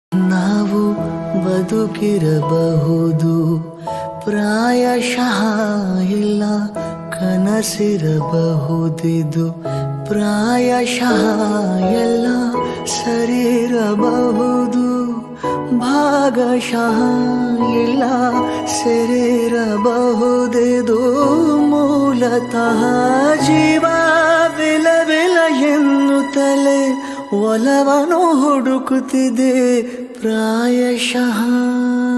ನಾವು ಬದುಕಿರಬಹುದು ಪ್ರಾಯಶಃ ಇಲ್ಲ ಕನಸಿರಬಹುದಿದು ಪ್ರಾಯಶಃ ಎಲ್ಲ ಸರಿರಬಹುದು ಭಾಗಶಃ ಇಲ್ಲ ಸರಿರಬಹುದಿದು ಮೂಲತಃ ಜೀವವಿಲವಿಲ ಎನ್ನುತ್ತಲೇ ಒಲವನು ಹುಡುಕುತ್ತಿದೆ ಪ್ರಾಯಶಃ